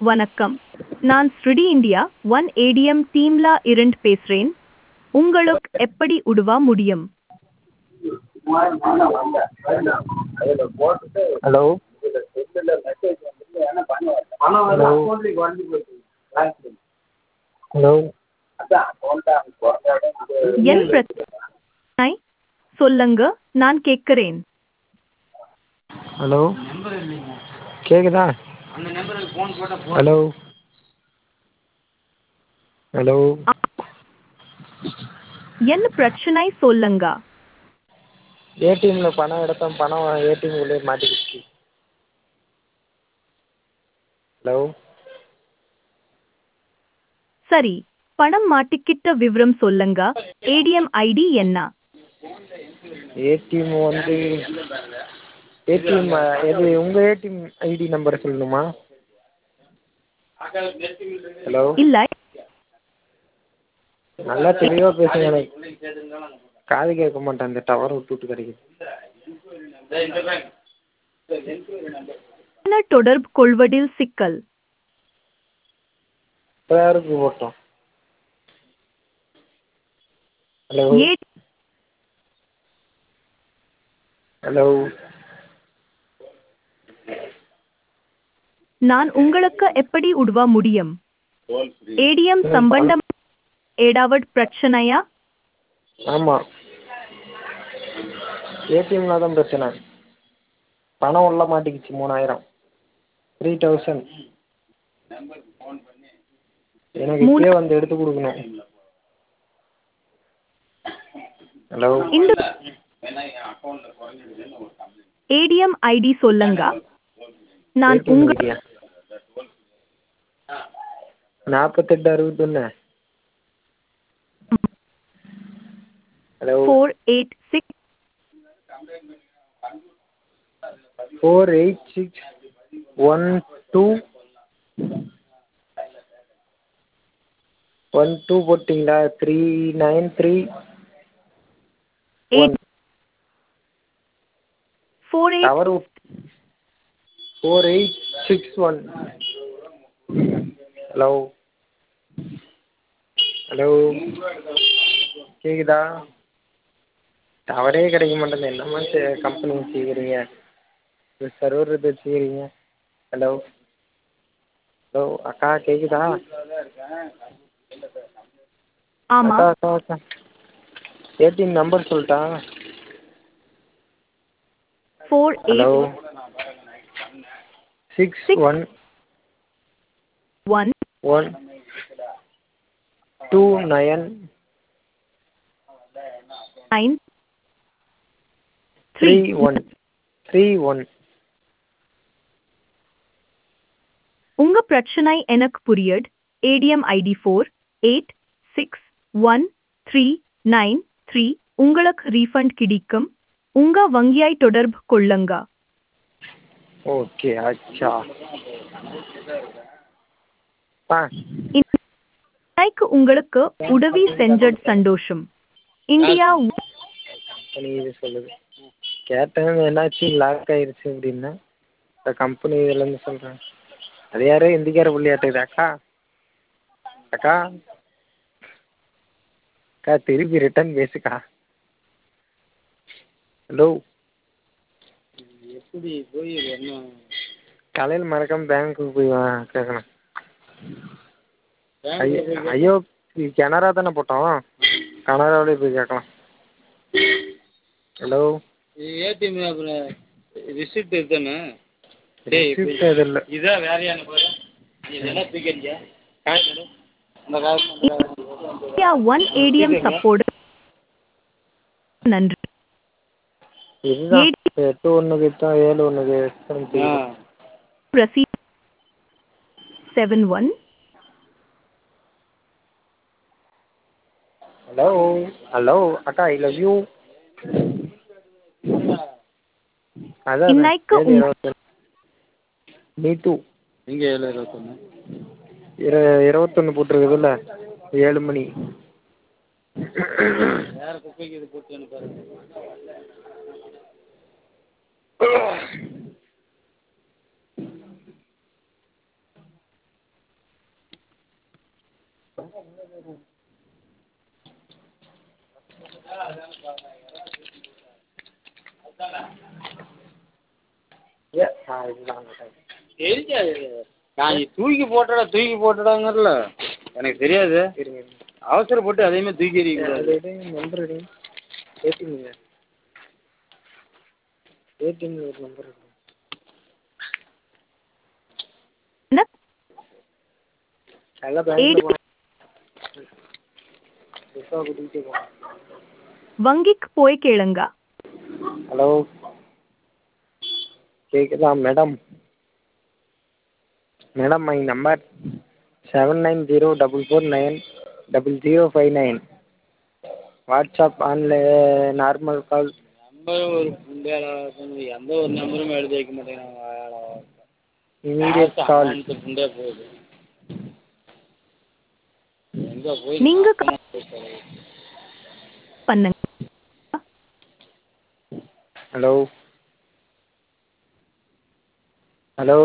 வணக்கம் நான் ஸ்ருடி இந்தியா ஒன் ஏடிஎம் டீம்ல இருந்து பேசுறேன் உங்களுக்கு எப்படி உதவ முடியும் ஹலோ ஹலோ என் பிரச்சனை சொல்லுங்க நான் கேட்கிறேன் ஹலோ கேக்குதா ஹலோ ஹலோ என் பிரச்சனை சொல்லுங்க ஏடிஎம்ல பணம் எடுத்தேன் பணம் ஏடிஎம் உள்ளே மாட்டிக்கிச்சு ஹலோ சரி பணம் மாட்டிக்கிட்ட விவரம் சொல்லுங்க ஏடிஎம் ஐடி என்ன ஏடிஎம் வந்து ஏடிஎம் எது உங்கள் ஏடிஎம் ஐடி நம்பர் சொல்லணுமா ஹலோ இல்ல நல்லா தெளிவாக பேசுங்க எனக்கு காது கேட்க மாட்டேன் அந்த டவர் விட்டு விட்டு கிடைக்குது என்ன தொடர்பு கொள்வதில் சிக்கல் இப்போ யாருக்கு போட்டோம் ஹலோ ஏ ஹலோ நான் உங்களுக்கு எப்படி உதவ முடியும் ஏடிஎம் சம்பந்தம் ஏதாவது பிரச்சனையா ஆமாம் ஏடிஎம்ல தான் பிரச்சனை பணம் உள்ள மாட்டிக்கிச்சு மூணாயிரம் த்ரீ தௌசண்ட் எனக்கு இப்பயே வந்து எடுத்து கொடுக்கணும் ஹலோ இந்த ஏடிஎம் ஐடி சொல்லுங்க நான் ஏடிஎம் உங்க ஐடியா நாற்பத்தெட்டு அறுபத்தொன்று hello four eight six four eight six one two one two போட்டிங்களா three nine three one eight four eight tower four eight six one hello hello கேக்குதா டவரே கிடைக்க மாட்டேங்குது என்னம்மா கம்பெனி வச்சுக்கிறீங்க சர்வர் இது வச்சுக்கிறீங்க ஹலோ ஹலோ அக்கா கேக்குதா ஆமா அக்கா அக்கா அக்கா ஏடிஎம் நம்பர் சொல்லட்டா four hello eight six Six. One one one two nine nine three three one three one உங்க பிரச்சனை எனக்கு புரியுது ATM ID four eight six one three nine three உங்களுக்கு ரீஃபண்ட் கிடைக்கும் உங்க வங்கியை தொடர்பு கொள்ளுங்க ஓகே அச்சா ஆ இன்னைக்கு உங்களுக்கு உதவி செஞ்சது சந்தோஷம் இந்தியா கம்பெனி இது சொல்லுது கேட்டேன் என்னாச்சு லாக் ஆயிருச்சு அப்படின்னா இந்த கம்பெனி இதுலேருந்து சொல்கிறேன் அது யாரு இந்திக்கார புள்ளியாட்டுது அக்கா அக்கா அக்கா திருப்பி ரிட்டர்ன் பேசுக்கா ஹலோ எப்படி போய் என்ன காலையில் மறக்காம பேங்க்குக்கு போய் வா கேட்கணும் ஐயோ ஐயோ இது கனரா தானே போட்டோம் கனராவிலே போய் கேட்கலாம் ஹலோ ஏடிஎம் அப்புறம் ரிசிப்ட் இருக்குதானே டேய் இப்ப ரிசிப்ட் எதுவும் இல்லை இதான் வேலையான பாரு இதெல்லாம் தூக்கிடுங்க காசு எடு. இந்த காசு இந்த காசு. இந்தியா ஒன் ஏடிஎம் சப்போர்ட் நன்றி இதுதான் எட்டு ஒன்றுக்கு தான் ஏழு ஒன்றுக்கு ஆ receipt seven one hello hello அக்கா ஐ லவ் யூ அதான் இன்னைக்கு ஏழு உங்க- இருபத்தொன்று மீ டூ இங்க ஏழு இருபத்தொன்று இரு இருபத்தொன்று போட்டிருக்குதுல்ல ஏழு மணி வேற குப்பைக்கு இது போட்டு பாருங்க இதுதான் கேட்டேன் தெரியாது நான் நீ தூக்கி போட்டடா தூக்கி போட்டடாங்கறல எனக்கு தெரியாது இருங்க இருங்க. அவசரப்பட்டு அதையுமே தூக்கி எறிய அது கூடாது எடுங்க நம்பர் எடுங்க ஏடிஎம்ங்க ஏடிஎம்ல ஒரு நம்பர் எடுங்க என்ன எல்லா பேங்க்ல ATM போனேன் புதுசாக கூட்டிகிட்டே போனேன் வங்கிக்கு போய் கேளுங்க ஹலோ கேக்குதா madam madam my number seven nine zero double four nine double zero five nine WhatsApp ஆன்ல நார்மல் கால் நம்பர் ஒரு புண்டையாடா எந்த ஒரு நம்பரும் எழுதி வைக்க மாட்டேங்கிறாங்க வாயாடா இமீடியட் கால் புண்டையா போகுது எங்க போய் நீங்க நாசமா போய் தொலையுது. பண்ணுங்க ஹலோ ஹலோ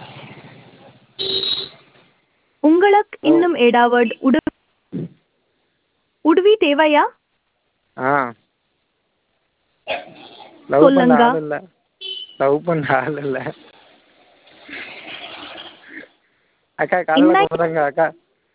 உங்களுக்கு இன்னும் ஏதாவது உதவி உதவி தேவையா ஆ லவ் பண்ண சொல்லுங்க. ஆள் இல்லை லவ் பண்ண ஆள் இல்லை அக்கா கடலை என்ன? கும்பிட்றேங்க அக்கா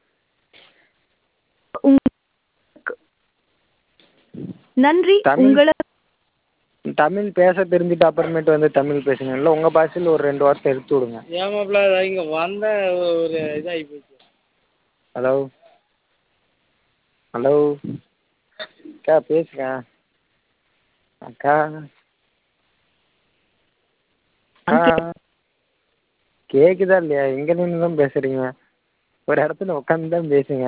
உங்களுக்கு நன்றி தமிழ் உங்களை தமிழ் பேச தெரிஞ்சுட்டு அப்புறமேட்டு வந்து தமிழ் பேசுங்க இல்லை உங்கள் பாஷையில் ஒரு ரெண்டு வார்த்தை எடுத்து விடுங்க ஏன் மாப்பிள்ள நான் இங்க வந்த ஒரு இதாகி போச்சு ஹலோ ஹலோ அக்கா பேசுங்க அக்கா அக்கா கேக்குதா இல்லையா எங்க நின்று தான் பேசுறீங்க ஒரு இடத்துல உட்காந்து தான் பேசுங்க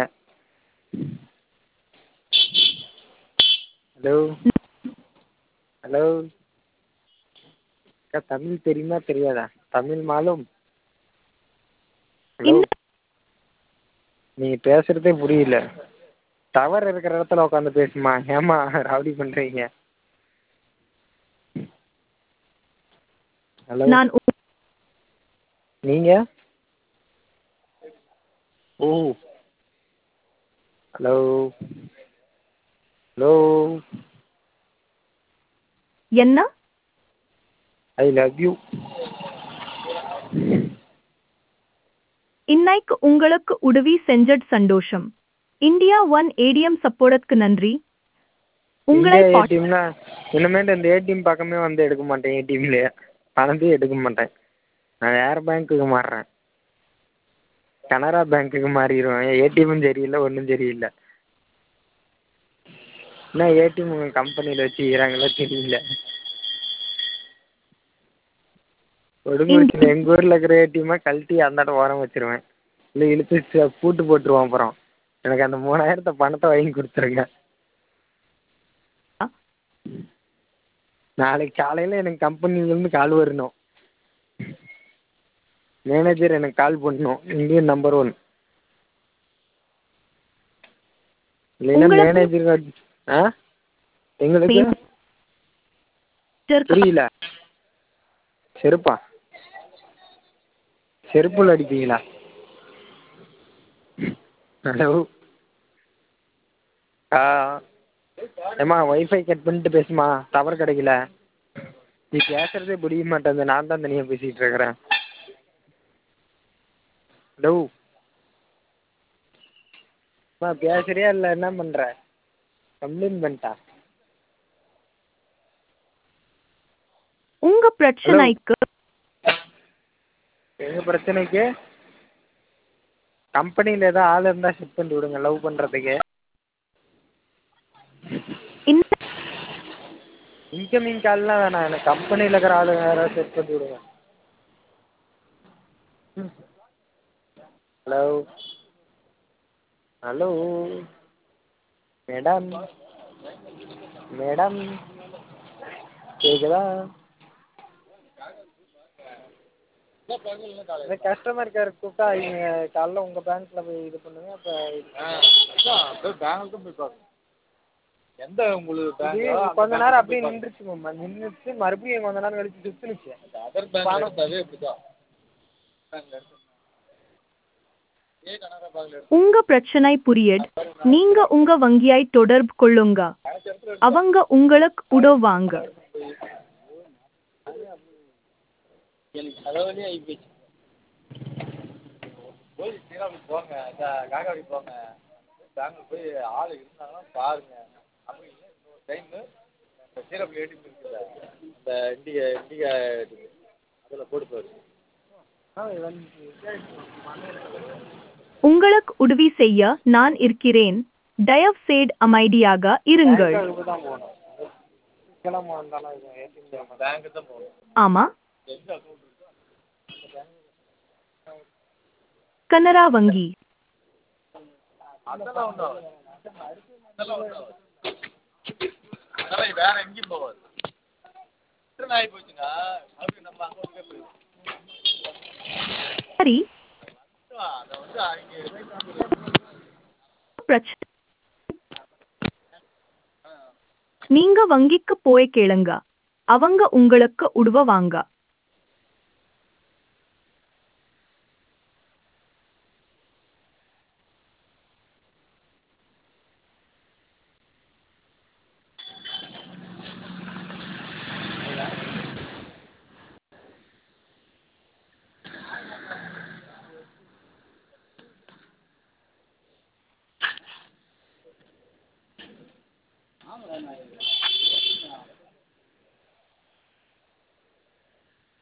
ஹலோ ஹலோ அக்கா தமிழ் தெரியுமா தெரியாதா தமிழ் மாலும் ஹலோ இன்னும் நீங்க பேசுறதே புரியல டவர் இருக்கிற இடத்துல உட்காந்து பேசுமா ஏமா ரவுடி பண்றீங்க ஹலோ நான் உ- நீங்க ஓ ஹலோ ஹலோ என்ன ஐ லவ் யூ இன்னைக்கு உங்களுக்கு உதவி செஞ்சது சந்தோஷம் இந்தியா ஒன் ஏடிஎம் சப்போர்ட்க்கு நன்றி உங்களை இந்த பா- ஏடிஎம்னா இனிமேட்டு இந்த ஏடிஎம் பக்கமே வந்து எடுக்க மாட்டேன் ஏடிஎம்லயே பணத்தையும் எடுக்க மாட்டேன் நான் வேற பேங்க்குக்கு மாறுறேன் கனரா பேங்க்குக்கு மாறிடுவேன் ஏடிஎம்மும் சரியில்லை ஒன்றும் சரியில்லை என்ன ஏடிஎம் உங்கள் கம்பெனியில் வச்சுக்கிறாங்களோ தெரியல கொடுங்குறிச்சியில் எங்கள் ஊரில் இருக்கிற ஏடிஎம்மை கழட்டி அந்தாண்ட ஓரம் வச்சிருவேன் இல்லை இழுத்து ச- பூட்டு போட்டுருவான் அப்புறம் எனக்கு அந்த மூணாயிரத்தை பணத்தை வாங்கி கொடுத்துருங்க நாளைக்கு காலையில் எனக்கு கம்பெனிலேருந்து கால் வரணும் மேனேஜர் எனக்கு கால் பண்ணணும் இந்தியன் நம்பர் ஒன் இல்லைன்னா உங்களுக்கு- மேனேஜர் ஆ எங்களுக்கு மேனேஜர் புரியல செருப்பா செருப்புல அடிப்பீங்களா ஹலோ ஆ ஏம்மா ஒய்ஃபை கட் பண்ணிட்டு பேசுமா டவர் கிடைக்கல நீ பேசுறதே புரிய மாட்டேங்குது நான் தான் தனியாக பேசிகிட்டு இருக்கிறேன் ஹலோ அம்மா பேசுறியா இல்லை என்ன பண்ணுற கம்ப்ளைண்ட் பண்ணிட்டா உங்க பிரச்சனைக்கு எங்கள் பிரச்சனைக்கு கம்பெனியில் ஏதோ ஆள் இருந்தால் ஷிஃப்ட் பண்ணி விடுங்க லவ் பண்ணுறதுக்கு இந்த இன்கமிங் கால்லாம் வேணாம் எனக்கு கம்பெனியில் இருக்கிற ஆளுங்க யாராவது செட் பண்ணி விடுங்க ஹலோ ஹலோ மேடம் மேடம் கேட்குதா இந்த கஸ்டமர் கேர் கூப்பிட்டா இவங்க காலைல உங்கள் பேங்க்கில் போய் இது பண்ணுங்க அப்போ போய் பேங்க்கு போய் பார்க்கணும் எந்த உங்களுக்கு இது கொஞ்ச நேரம் அப்படியே நின்றுச்சு மாமா நின்றுச்சு மறுபடியும் கொஞ்ச நேரம் கழிச்சு சுற்றுனுச்சு அதர் பேங்க் எடுத்தாவே இப்படிதான் ஏ கனரா பேங்க்ல எடுத்து உங்க பிரச்சனை புரியட் நீங்க உங்க வங்கியை தொடர்பு கொள்ளுங்க அவங்க உங்களுக்கு உதவுவாங்க எனக்கு தலைவலி ஆகி போச்சு போய் சீராப்பள்ளி போங்க இந்த காக்காடி போங்க பேங்க்ல போய் ஆள் இருந்தாங்கன்னா பாருங்க அப்படி இல்லை இன்னொரு டைமு இந்த சீராப்பள்ளி ஏடிஎம் இருக்குல்ல இந்த இண்டிகா இண்டிகா அதில் போட்டு பாருங்க உங்களுக்கு உதவி செய்ய நான் இருக்கிறேன் தயவு செய்து அமைதியாக இருங்கள் பேங்க்குக்கு தான் போகணும் கிளம்ப வந்தாலும் ஏடிஎம் பேங்க்கு தான் போகணும் ஆமா எந்த அக்கௌண்ட் இருக்கோ கனரா வங்கி அதெல்லாம் ஒன்றும் அதெல்லாம் ஒன்றும் அதெல்லாம் வேற எங்கேயும் போகாது ரிட்டர்ன் ஆகி போச்சுன்னா மறுபடியும் நம்ம அக்கௌண்ட்டுக்கே போயிடும் சரி அதை வந்து அங்கே பிரச்சனை நீங்க வங்கிக்கு போய் கேளுங்க அவங்க உங்களுக்கு உதவுவாங்க